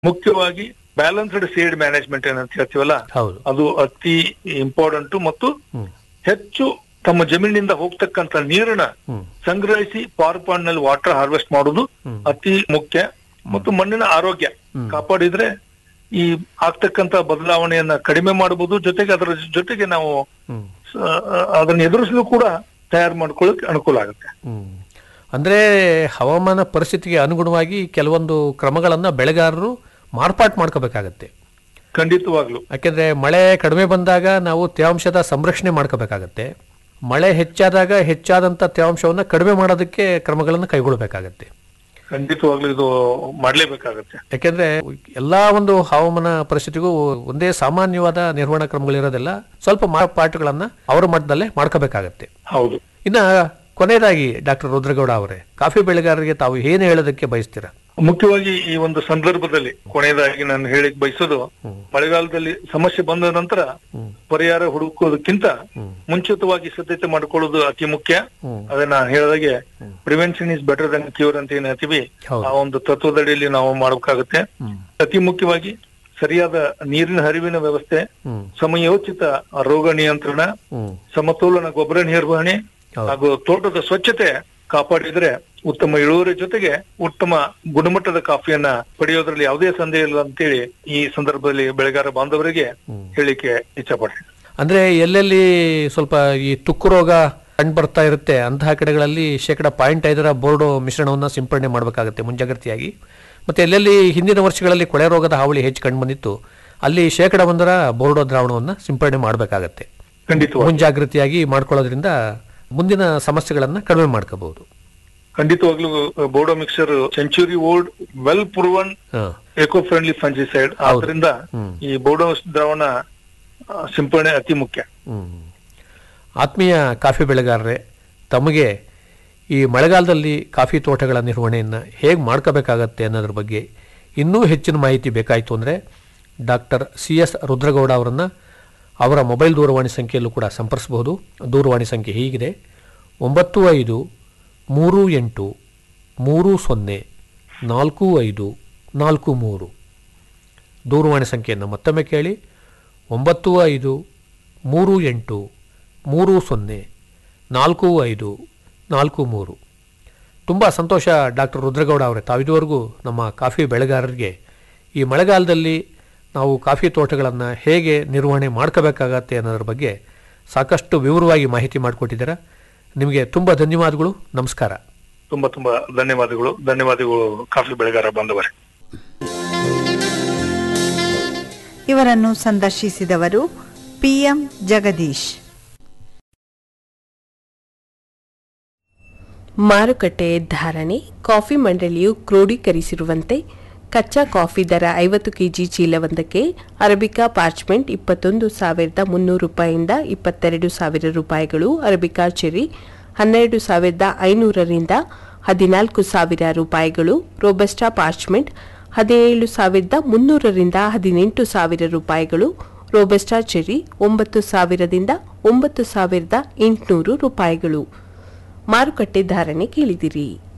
ಮುಖ್ಯವಾಗಿ balanced seed management ಏನಂತ ಹೇಳ್ತೀವಲ್ಲ ಹೌದು ಅದು ಅತಿ ಇಂಪಾರ್ಟೆಂಟ್ ಮತ್ತು ಹ್ಮ್ ಹೆಚ್ಚು ತಮ್ಮ ಜಮೀನಿನಿಂದ ಹೋಗ್ತಕ್ಕಂತ ನೀರನ್ನ ಹ್ಮ್ ಸಂಗ್ರಹಿಸಿ ಪವರ್ ಪಾಯಿಂಟ್ ನಲ್ಲಿ ವಾಟರ್ ಹಾರ್ವೆಸ್ಟ್ ಮಾಡುದು ಹ್ಮ್. ಅತಿ ಮುಖ್ಯ ಮತ್ತು ಮಣ್ಣಿನ ಆರೋಗ್ಯ ಹ್ಮ್. ಕಾಪಾಡಿದ್ರೆ ಈ ಆಗ್ತಕ್ಕಂತ ಬದಲಾವಣೆಯನ್ನ ಕಡಿಮೆ ಮಾಡಬಹುದು ಜೊತೆಗೆ ಅದರ ಜೊತೆಗೆ ನಾವು ಹ್ಮ್ ಸ- ಅದನ್ನ ಎದುರಿಸಲು ಕೂಡ ತಯಾರು ಮಾಡ್ಕೊಳ್ಳೋಕೆ ಅನುಕೂಲ ಆಗುತ್ತೆ ಹ್ಮ್. ಅಂದ್ರೆ ಹವಾಮಾನ ಪರಿಸ್ಥಿತಿಗೆ ಅನುಗುಣವಾಗಿ ಕೆಲವೊಂದು ಕ್ರಮಗಳನ್ನ ಬೆಳೆಗಾರರು ಮಾರ್ಪಾಟ್ ಮಾಡ್ಕೋಬೇಕಾಗತ್ತೆ ಖಂಡಿತವಾಗ್ಲು ಯಾಕೆಂದ್ರೆ ಮಳೆ ಕಡಿಮೆ ಬಂದಾಗ ನಾವು ತೇವಾಂಶದ ಸಂರಕ್ಷಣೆ ಮಾಡ್ಕೋಬೇಕಾಗತ್ತೆ ಮಳೆ ಹೆಚ್ಚಾದಾಗ ಹೆಚ್ಚಾದಂಥ ತೇವಾಂಶವನ್ನು ಕಡಿಮೆ ಮಾಡೋದಕ್ಕೆ ಕ್ರಮಗಳನ್ನು ಕೈಗೊಳ್ಳಬೇಕಾಗತ್ತೆ ಖಂಡಿತವಾಗ್ಲು ಇದು ಮಾಡ್ಲೇಬೇಕಾಗತ್ತೆ ಯಾಕೆಂದ್ರೆ ಎಲ್ಲಾ ಒಂದು ಹವಾಮಾನ ಪರಿಸ್ಥಿತಿಗೂ ಒಂದೇ ಸಾಮಾನ್ಯವಾದ ನಿರ್ವಹಣಾ ಕ್ರಮಗಳಿರೋದಿಲ್ಲ ಸ್ವಲ್ಪ ಮಾರ್ಪಾಟುಗಳನ್ನ ಅವರ ಮಟ್ಟದಲ್ಲೇ ಮಾಡ್ಕೋಬೇಕಾಗತ್ತೆ ಹೌದು ಇನ್ನ ಕೊನೆಯದಾಗಿ ಡಾಕ್ಟರ್ ರುದ್ರಗೌಡ ಅವರೇ ಕಾಫಿ ಬೆಳೆಗಾರರಿಗೆ ತಾವು ಏನು ಹೇಳೋದಕ್ಕೆ ಬಯಸ್ತೀರಾ ಮುಖ್ಯವಾಗಿ ಈ ಒಂದು ಸಂದರ್ಭದಲ್ಲಿ ಕೊನೆಯದಾಗಿ ನಾನು ಹೇಳಿಕ್ ಬಯಸೋದು ಹ್ಮ್. ಮಳೆಗಾಲದಲ್ಲಿ ಸಮಸ್ಯೆ ಬಂದ ನಂತರ ಹ್ಮ್. ಪರಿಹಾರ ಹುಡುಕೋದಕ್ಕಿಂತ ಹ್ಮ್. ಮುಂಚಿತವಾಗಿ ಸಿದ್ಧತೆ ಮಾಡ್ಕೊಳ್ಳೋದು ಅತಿ ಮುಖ್ಯ ಹ್ಮ್. ಅದನ್ನ ಹೇಳಿದಾಗೆ prevention is better than cure ಅಂತ ಏನ್ ಹೇಳ್ತೀವಿ ಹೌದು. ಆ ಒಂದು ತತ್ವದಡಿಯಲ್ಲಿ ನಾವು ಮಾಡಬೇಕಾಗುತ್ತೆ ಹ್ಮ್. ಅತಿ ಮುಖ್ಯವಾಗಿ ಸರಿಯಾದ ನೀರಿನ ಹರಿವಿನ ವ್ಯವಸ್ಥೆ ಹ್ಮ್ ಸಮಯೋಚಿತ ರೋಗ ನಿಯಂತ್ರಣ ಹ್ಮ್ ಸಮತೋಲನ ಗೊಬ್ಬರ ನಿರ್ವಹಣೆ ಹೌದು. ಹಾಗೂ ತೋಟದ ಸ್ವಚ್ಛತೆ ಕಾಪಾಡಿದ್ರೆ ಉತ್ತಮ ಇಳುವರಿ ಜೊತೆಗೆ ಉತ್ತಮ ಗುಣಮಟ್ಟದ ಕಾಫಿಯನ್ನ ಪಡೆಯೋದ್ರಲ್ಲಿ ಯಾವುದೇ ಸಂದೇಹ ಇಲ್ಲ ಅಂತೇಳಿ ಈ ಸಂದರ್ಭದಲ್ಲಿ ಬೆಳೆಗಾರ ಬಾಂಧವರಿಗೆ ಹ್ಮ್. ಹೇಳಿಕೆ ಇಚ್ಛಪಡ್ತೀನಿ ಅಂದ್ರೆ ಎಲ್ಲೆಲ್ಲಿ ಸ್ವಲ್ಪ ಈ ತುಕ್ಕು ರೋಗ ಕಂಡು ಬರ್ತಾ ಇರುತ್ತೆ ಅಂತಹ ಕಡೆಗಳಲ್ಲಿ ಶೇಕಡ ಪಾಯಿಂಟ್ ಐದರ ಬೋರ್ಡೋ ಮಿಶ್ರಣವನ್ನು ಸಿಂಪಡಣೆ ಮಾಡಬೇಕಾಗುತ್ತೆ ಮುಂಜಾಗ್ರತೆಯಾಗಿ ಮತ್ತೆ ಎಲ್ಲೆಲ್ಲಿ ಹಿಂದಿನ ವರ್ಷಗಳಲ್ಲಿ ಕೊಳೆ ರೋಗದ ಹಾವಳಿ ಹೆಚ್ಚು ಕಂಡು ಬಂದಿತ್ತು ಅಲ್ಲಿ ಶೇಕಡ ಒಂದರ ಬೋರ್ಡೋ ದ್ರಾವಣವನ್ನು ಸಿಂಪಡಣೆ ಮಾಡಬೇಕಾಗತ್ತೆ ಖಂಡಿತವಾಗಿ ಮುಂಜಾಗ್ರತೆಯಾಗಿ ಮಾಡ್ಕೊಳ್ಳೋದ್ರಿಂದ ಮುಂದಿನ ಸಮಸ್ಯೆಗಳನ್ನ ಕಡಿಮೆ ಮಾಡ್ಕೋಬಹುದು ಖಂಡಿತವಾಗ್ಲೂ ಬೋಡೋ mixture century old well proven ಹಾ ಎಕೋ ಫ್ರೆಂಡ್ಲಿ ಫಂಜಿಸೈಡ್ ಆದ್ರಿಂದ ಹ್ಮ್. ಈ ಬೋಡೋ ದ್ರಾವಣ ಆ, ಸಿಂಪಡಣೆ ಅತಿ ಮುಖ್ಯ ಹ್ಮ್. ಆತ್ಮೀಯ ಕಾಫಿ ಬೆಳೆಗಾರರೇ ತಮಗೆ ಈ ಮಳೆಗಾಲದಲ್ಲಿ ಕಾಫಿ ತೋಟಗಳ ನಿರ್ವಹಣೆಯನ್ನು ಹೇಗೆ ಮಾಡ್ಕೋಬೇಕಾಗತ್ತೆ ಅನ್ನೋದ್ರ ಬಗ್ಗೆ ಇನ್ನೂ ಹೆಚ್ಚಿನ ಮಾಹಿತಿ ಬೇಕಾಯಿತು ಅಂದರೆ ಡಾಕ್ಟರ್ ಸಿ ಎಸ್ ರುದ್ರಗೌಡ ಅವರನ್ನು ಅವರ ಮೊಬೈಲ್ ದೂರವಾಣಿ ಸಂಖ್ಯೆಯಲ್ಲೂ ಕೂಡ ಸಂಪರ್ಸಬಹುದು ದೂರವಾಣಿ ಸಂಖ್ಯೆ ಹೀಗಿದೆ ಒಂಬತ್ತು ಐದು ಮೂರು ಎಂಟು ಮೂರು ಸೊನ್ನೆ ನಾಲ್ಕು ಐದು ನಾಲ್ಕು ಮೂರು ದೂರವಾಣಿ ಸಂಖ್ಯೆಯನ್ನು ಮತ್ತೊಮ್ಮೆ ಕೇಳಿ ಒಂಬತ್ತು ಐದು ಮೂರು ಎಂಟು ಮೂರು ಸೊನ್ನೆ ನಾಲ್ಕು ಐದು ನಾಲ್ಕು ಮೂರು ತುಂಬ ಸಂತೋಷ ಡಾಕ್ಟರ್ ರುದ್ರಗೌಡ ಅವರೇ ತಾವಿದುವರೆಗೂ ನಮ್ಮ ಕಾಫಿ ಬೆಳೆಗಾರರಿಗೆ ಈ ಮಳೆಗಾಲದಲ್ಲಿ ನಾವು ಕಾಫಿ ತೋಟಗಳನ್ನು ಹೇಗೆ ನಿರ್ವಹಣೆ ಮಾಡ್ಕೋಬೇಕಾಗತ್ತೆ ಅನ್ನೋದ್ರ ಬಗ್ಗೆ ಸಾಕಷ್ಟು ವಿವರವಾಗಿ ಮಾಹಿತಿ ಮಾಡಿಕೊಟ್ಟಿದ್ದೀರಾ ನಿಮಗೆ ತುಂಬ ಧನ್ಯವಾದಗಳು ನಮಸ್ಕಾರ ತುಂಬಾ ತುಂಬಾ ಧನ್ಯವಾದಗಳು ಧನ್ಯವಾದಗಳು ಕಾಫಿ ಬೆಳೆಗಾರ ಬಾಂಧವರೇ ಇವರನ್ನು ಸಂದರ್ಶಿಸಿದವರು ಪಿಎಂ ಜಗದೀಶ್ ಮಾರುಕಟ್ಟೆ ಧಾರಣೆ ಕಾಫಿ ಮಂಡಳಿಯು ಕ್ರೋಢೀಕರಿಸಿರುವಂತೆ ಕಚ್ಚಾ ಕಾಫಿ ದರ ಐವತ್ತು ಕೆಜಿ ಚೀಲವೊಂದಕ್ಕೆ ಅರಬಿಕಾ ಪಾರ್ಚ್ಮೆಂಟ್ ಇಪ್ಪತ್ತೊಂದು ಸಾವಿರದ ಮುನ್ನೂರು ರೂಪಾಯಿಯಿಂದ ಇಪ್ಪತ್ತೆರಡು ಸಾವಿರ ರೂಪಾಯಿಗಳು ಅರಬಿಕಾ ಚೆರಿ ಹನ್ನೆರಡು ಸಾವಿರದ ಐನೂರರಿಂದ ಹದಿನಾಲ್ಕು ಸಾವಿರ ರೂಪಾಯಿಗಳು ರೋಬಸ್ಟಾ ಪಾರ್ಚ್ಮೆಂಟ್ ಹದಿನೇಳು ಸಾವಿರದ ಮುನ್ನೂರರಿಂದ ಹದಿನೆಂಟು ಸಾವಿರ ರೂಪಾಯಿಗಳು ರೋಬಸ್ಟಾ ಚೆರಿ ಒಂಬತ್ತು ಸಾವಿರದಿಂದ ಒಂಬತ್ತು ಸಾವಿರದ ಎಂಟುನೂರು ರೂಪಾಯಿಗಳು ಮಾರುಕಟ್ಟೆ ಧಾರಣೆ ಕೇಳಿದಿರಿ